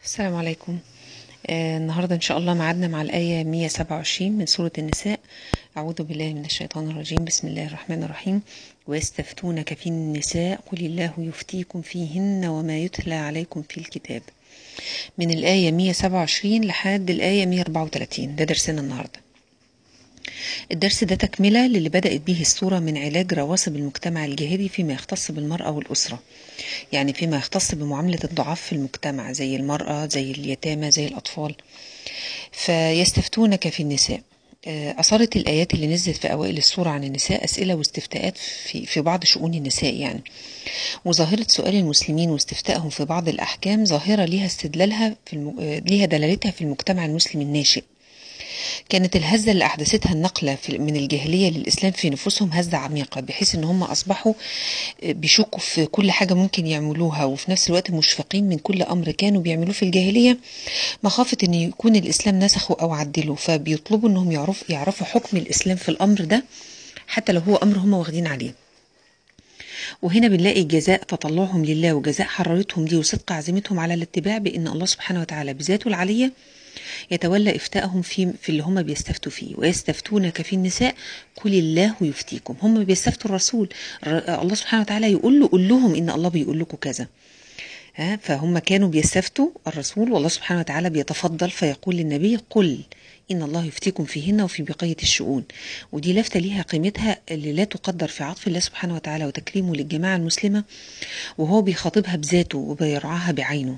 السلام عليكم آه النهاردة إن شاء الله معادنا مع الآية 127 من سورة النساء أعوذ بالله من الشيطان الرجيم بسم الله الرحمن الرحيم ويستفتونك في النساء قل الله يفتيكم فيهن وما يتلى عليكم في الكتاب من الآية 127 لحد الآية 134 ده درسنا النهارده الدرس ده تكملة للي بدأت به الصورة من علاج رواسب المجتمع الجاهلي فيما يختص بالمرأة والأسرة يعني فيما يختص بمعاملة الضعاف في المجتمع زي المرأة زي اليتامى زي الأطفال فيستفتونك في النساء أثارت الآيات اللي نزلت في أوائل السورة عن النساء أسئلة واستفتاءات في, في بعض شؤون النساء يعني وظاهرة سؤال المسلمين واستفتائهم في بعض الأحكام ظاهرة ليها استدلالها في الم... ليها دلالتها في المجتمع المسلم الناشئ كانت الهزة اللي أحدثتها النقلة من الجاهلية للإسلام في نفوسهم هزة عميقة بحيث إن هم أصبحوا بيشكوا في كل حاجة ممكن يعملوها وفي نفس الوقت مشفقين من كل أمر كانوا بيعملوه في الجاهلية مخافة إن يكون الإسلام نسخه أو عدله فبيطلبوا إنهم يعرفوا يعرفوا حكم الإسلام في الأمر ده حتى لو هو أمر هم واخدين عليه وهنا بنلاقي جزاء تطلعهم لله وجزاء حرارتهم دي وصدق عزيمتهم على الاتباع بأن الله سبحانه وتعالى بذاته العلية يتولى إفتائهم في, في اللي هم بيستفتوا فيه ويستفتونك في النساء قل الله يفتيكم هم بيستفتوا الرسول الله سبحانه وتعالى يقول له قل لهم إن الله بيقول لكم كذا ها فهم كانوا بيستفتوا الرسول والله سبحانه وتعالى بيتفضل فيقول للنبي قل إن الله يفتيكم فيهن وفي بقية الشؤون ودي لفتة ليها قيمتها اللي لا تقدر في عطف الله سبحانه وتعالى وتكريمه للجماعة المسلمة وهو بيخاطبها بذاته وبيرعاها بعينه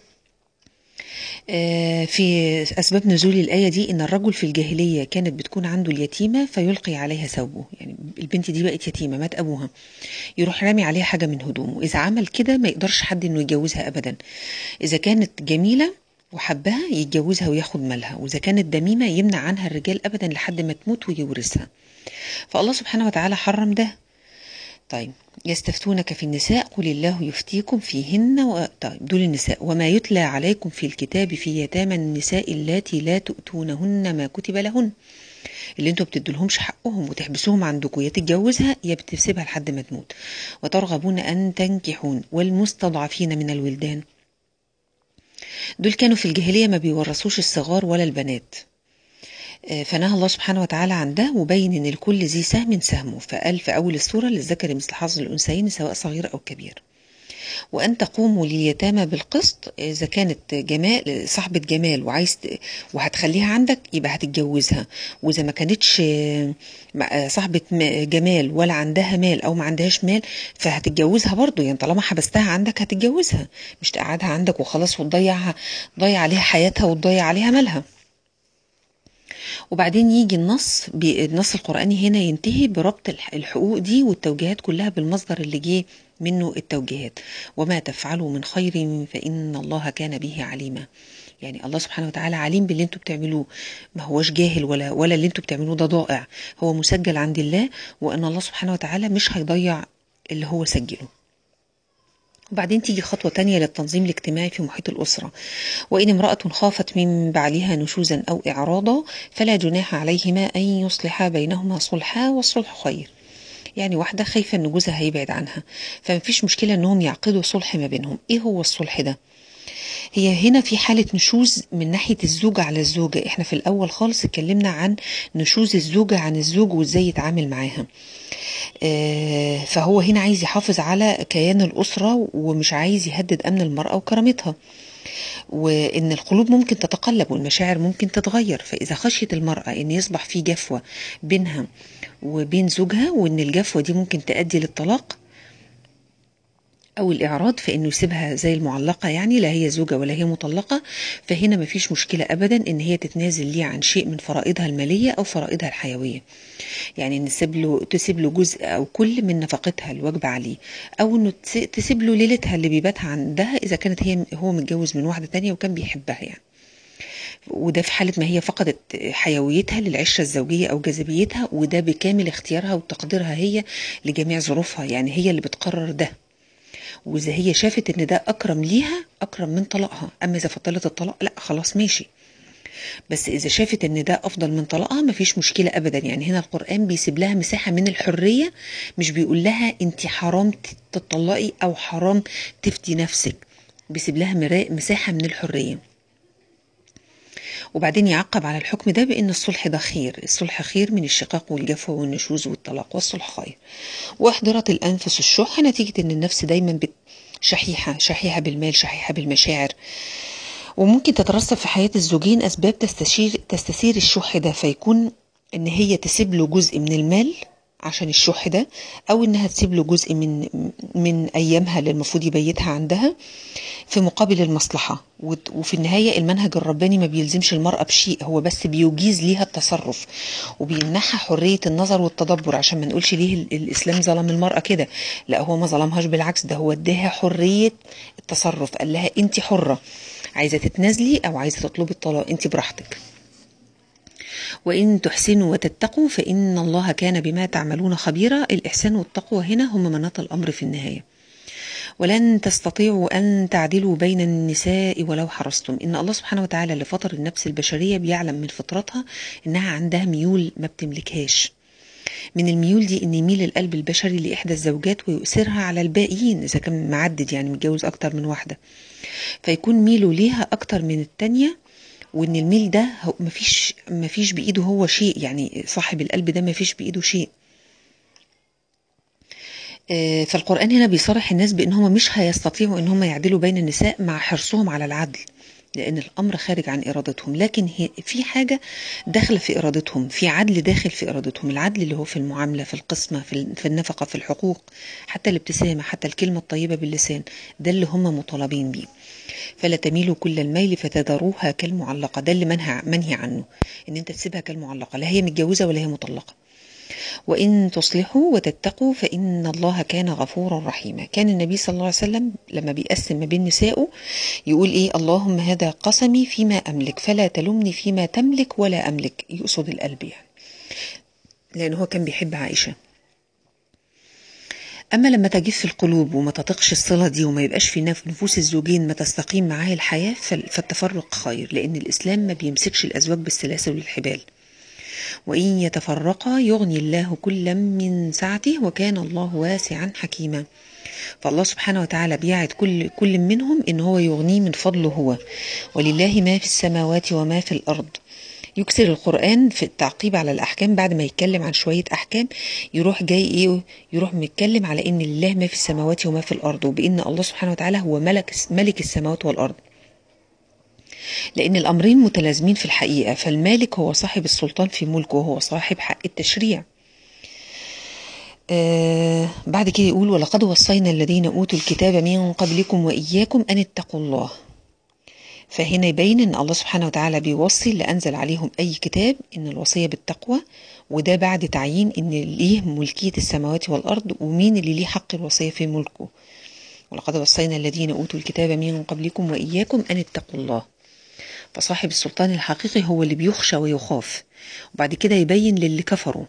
في أسباب نزول الآية دي إن الرجل في الجاهلية كانت بتكون عنده اليتيمة فيلقي عليها ثوبه يعني البنت دي بقت يتيمة مات أبوها يروح رامي عليها حاجة من هدومه إذا عمل كده ما يقدرش حد إنه يتجوزها أبدا إذا كانت جميلة وحبها يتجوزها وياخد مالها وإذا كانت دميمة يمنع عنها الرجال أبدا لحد ما تموت ويورثها فالله سبحانه وتعالى حرم ده طيب يستفتونك في النساء قل الله يفتيكم فيهن و... طيب دول النساء وما يتلى عليكم في الكتاب في يتامى النساء اللاتي لا تؤتونهن ما كتب لهن اللي انتوا بتدولهمش حقهم وتحبسوهم عندكم يا تتجوزها يا بتسيبها لحد ما تموت وترغبون ان تنكحون والمستضعفين من الولدان دول كانوا في الجاهليه ما بيورثوش الصغار ولا البنات فنهى الله سبحانه وتعالى عن ده وبين ان الكل ذي سهم سهمه فقال في اول السوره للذكر مثل حظ الانثيين سواء صغير او كبير وان تقوموا لليتامى بالقسط اذا كانت جمال صاحبه جمال وعايز وهتخليها عندك يبقى هتتجوزها واذا ما كانتش صاحبه جمال ولا عندها مال او ما عندهاش مال فهتتجوزها برضه يعني طالما حبستها عندك هتتجوزها مش تقعدها عندك وخلاص وتضيعها تضيع عليها حياتها وتضيع عليها مالها وبعدين يجي النص النص القرآني هنا ينتهي بربط الحقوق دي والتوجيهات كلها بالمصدر اللي جه منه التوجيهات وما تفعلوا من خير فإن الله كان به عليما يعني الله سبحانه وتعالى عليم باللي انتوا بتعملوه ما هوش جاهل ولا ولا اللي انتوا بتعملوه ده ضائع هو مسجل عند الله وان الله سبحانه وتعالى مش هيضيع اللي هو سجله وبعدين تيجي خطوة تانية للتنظيم الاجتماعي في محيط الأسرة وإن امرأة خافت من بعلها نشوزا أو إعراضا فلا جناح عليهما أن يصلحا بينهما صلحا والصلح خير يعني واحدة خايفة أن جوزها هيبعد عنها فمفيش مشكلة أنهم يعقدوا صلح ما بينهم إيه هو الصلح ده؟ هي هنا في حالة نشوز من ناحية الزوجة على الزوجة احنا في الأول خالص اتكلمنا عن نشوز الزوجة عن الزوج وازاي يتعامل معاها اه فهو هنا عايز يحافظ على كيان الأسرة ومش عايز يهدد أمن المرأة وكرامتها وان القلوب ممكن تتقلب والمشاعر ممكن تتغير فاذا خشيت المراه ان يصبح في جفوه بينها وبين زوجها وان الجفوه دي ممكن تؤدي للطلاق أو الإعراض فإنه يسيبها زي المعلقة يعني لا هي زوجة ولا هي مطلقة فهنا مفيش مشكلة أبدا إن هي تتنازل ليه عن شيء من فرائضها المالية أو فرائضها الحيوية يعني إن تسيب له تسيب له جزء أو كل من نفقتها الواجبة عليه أو إنه تسيب له ليلتها اللي بيباتها عندها إذا كانت هي هو متجوز من واحدة تانية وكان بيحبها يعني وده في حالة ما هي فقدت حيويتها للعشرة الزوجية أو جاذبيتها وده بكامل اختيارها وتقديرها هي لجميع ظروفها يعني هي اللي بتقرر ده واذا هي شافت ان ده اكرم ليها اكرم من طلاقها اما اذا فضلت الطلاق لا خلاص ماشي بس اذا شافت ان ده افضل من طلاقها مفيش مشكله ابدا يعني هنا القران بيسيب لها مساحه من الحريه مش بيقول لها انت حرام تطلقي او حرام تفتي نفسك بيسيب لها مساحة من الحرية وبعدين يعقب على الحكم ده بأن الصلح ده خير الصلح خير من الشقاق والجفوة والنشوز والطلاق والصلح خير وأحضرت الأنفس الشح نتيجة أن النفس دايما شحيحة شحيحة بالمال شحيحة بالمشاعر وممكن تترسب في حياة الزوجين أسباب تستشير تستثير الشح ده فيكون إن هي تسيب له جزء من المال عشان الشح ده او انها تسيب له جزء من من ايامها اللي المفروض يبيتها عندها في مقابل المصلحه وفي النهايه المنهج الرباني ما بيلزمش المراه بشيء هو بس بيجيز ليها التصرف وبيمنحها حريه النظر والتدبر عشان ما نقولش ليه الاسلام ظلم المراه كده لا هو ما ظلمهاش بالعكس ده هو اداها حريه التصرف قال لها انت حره عايزه تتنازلي او عايزه تطلبي الطلاق انت براحتك وإن تحسنوا وتتقوا فإن الله كان بما تعملون خبيرا الإحسان والتقوى هنا هم مناط الأمر في النهاية ولن تستطيعوا أن تعدلوا بين النساء ولو حرصتم إن الله سبحانه وتعالى اللي فطر النفس البشرية بيعلم من فطرتها إنها عندها ميول ما بتملكهاش من الميول دي ان يميل القلب البشري لاحدى الزوجات ويؤثرها على الباقيين اذا كان معدد يعني متجوز اكتر من واحده فيكون ميله ليها اكتر من التانيه وان الميل ده مفيش مفيش بايده هو شيء يعني صاحب القلب ده مفيش بايده شيء فالقرآن هنا بيصرح الناس بأن هم مش هيستطيعوا أن هم يعدلوا بين النساء مع حرصهم على العدل لأن الأمر خارج عن إرادتهم لكن في حاجة داخلة في إرادتهم في عدل داخل في إرادتهم العدل اللي هو في المعاملة في القسمة في النفقة في الحقوق حتى الابتسامة حتى الكلمة الطيبة باللسان ده اللي هم مطالبين بيه فلا تميلوا كل الميل فتذروها كالمعلقة ده اللي منهى, منهي عنه ان انت تسيبها كالمعلقة لا هي متجوزة ولا هي مطلقة وإن تصلحوا وتتقوا فإن الله كان غفورا رحيما كان النبي صلى الله عليه وسلم لما بيقسم ما بين نسائه يقول إيه اللهم هذا قسمي فيما أملك فلا تلمني فيما تملك ولا أملك يقصد القلب يعني لأن هو كان بيحب عائشة أما لما تجف القلوب وما تطقش الصلة دي وما يبقاش في نفوس الزوجين ما تستقيم معاه الحياة فالتفرق خير لأن الإسلام ما بيمسكش الأزواج بالسلاسل والحبال وإن يتفرقا يغني الله كلا من سعته وكان الله واسعا حكيما فالله سبحانه وتعالى بيعد كل كل منهم ان هو يغنيه من فضله هو ولله ما في السماوات وما في الارض يكسر القرآن في التعقيب على الأحكام بعد ما يتكلم عن شوية أحكام يروح جاي إيه يروح متكلم على إن لله ما في السماوات وما في الأرض وبإن الله سبحانه وتعالى هو ملك ملك السماوات والأرض لأن الأمرين متلازمين في الحقيقة فالمالك هو صاحب السلطان في ملكه وهو صاحب حق التشريع آه بعد كده يقول ولقد وصينا الذين أوتوا الكتاب من قبلكم وإياكم أن اتقوا الله فهنا يبين ان الله سبحانه وتعالى بيوصي اللي انزل عليهم اي كتاب ان الوصيه بالتقوى وده بعد تعيين ان ليه ملكيه السماوات والارض ومين اللي ليه حق الوصيه في ملكه ولقد وصينا الذين اوتوا الكتاب من قبلكم واياكم ان اتقوا الله فصاحب السلطان الحقيقي هو اللي بيخشى ويخاف وبعد كده يبين للي كفروا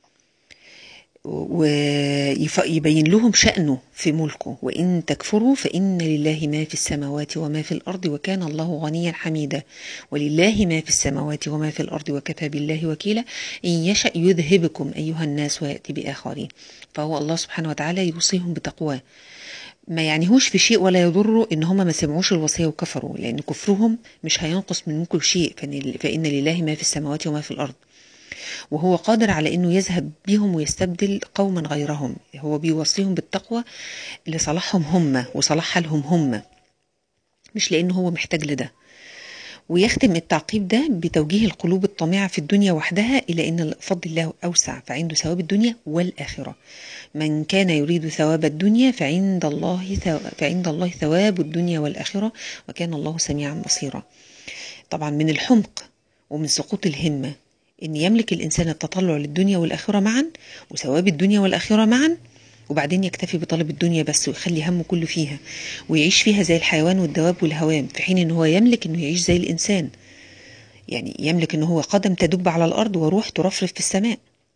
ويبين لهم شأنه في ملكه وإن تكفروا فإن لله ما في السماوات وما في الأرض وكان الله غنيا حميدا ولله ما في السماوات وما في الأرض وكفى بالله وكيلا إن يشأ يذهبكم أيها الناس ويأتي بآخرين فهو الله سبحانه وتعالى يوصيهم بتقواه ما يعنيهوش في شيء ولا يضره ان هم ما سمعوش الوصيه وكفروا لان كفرهم مش هينقص من ملكه شيء فان لله ما في السماوات وما في الارض وهو قادر على انه يذهب بهم ويستبدل قوما غيرهم هو بيوصيهم بالتقوى لصلاحهم هم وصلاح حالهم هم مش لانه هو محتاج لده ويختم التعقيب ده بتوجيه القلوب الطامعة في الدنيا وحدها إلى أن فضل الله أوسع فعنده ثواب الدنيا والآخرة من كان يريد ثواب الدنيا فعند الله فعند الله ثواب الدنيا والآخرة وكان الله سميعا بصيرا طبعا من الحمق ومن سقوط الهمة ان يملك الانسان التطلع للدنيا والاخره معا وثواب الدنيا والاخره معا وبعدين يكتفي بطلب الدنيا بس ويخلي همه كله فيها ويعيش فيها زي الحيوان والدواب والهوام في حين ان هو يملك انه يعيش زي الانسان يعني يملك ان هو قدم تدب على الارض وروح ترفرف في السماء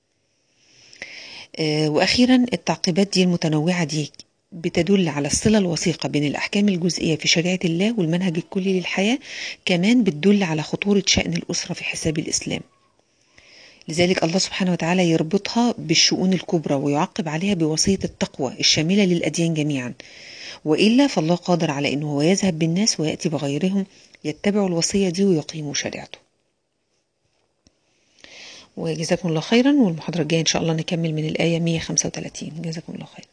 آه واخيرا التعقيبات دي المتنوعه دي بتدل على الصلة الوثيقة بين الأحكام الجزئية في شريعة الله والمنهج الكلي للحياة كمان بتدل على خطورة شأن الأسرة في حساب الإسلام لذلك الله سبحانه وتعالى يربطها بالشؤون الكبرى ويعقب عليها بوصية التقوى الشاملة للأديان جميعا وإلا فالله قادر على أنه هو يذهب بالناس ويأتي بغيرهم يتبعوا الوصية دي ويقيموا شريعته وجزاكم الله خيرا والمحاضرة الجاية إن شاء الله نكمل من الآية 135 جزاكم الله خيرا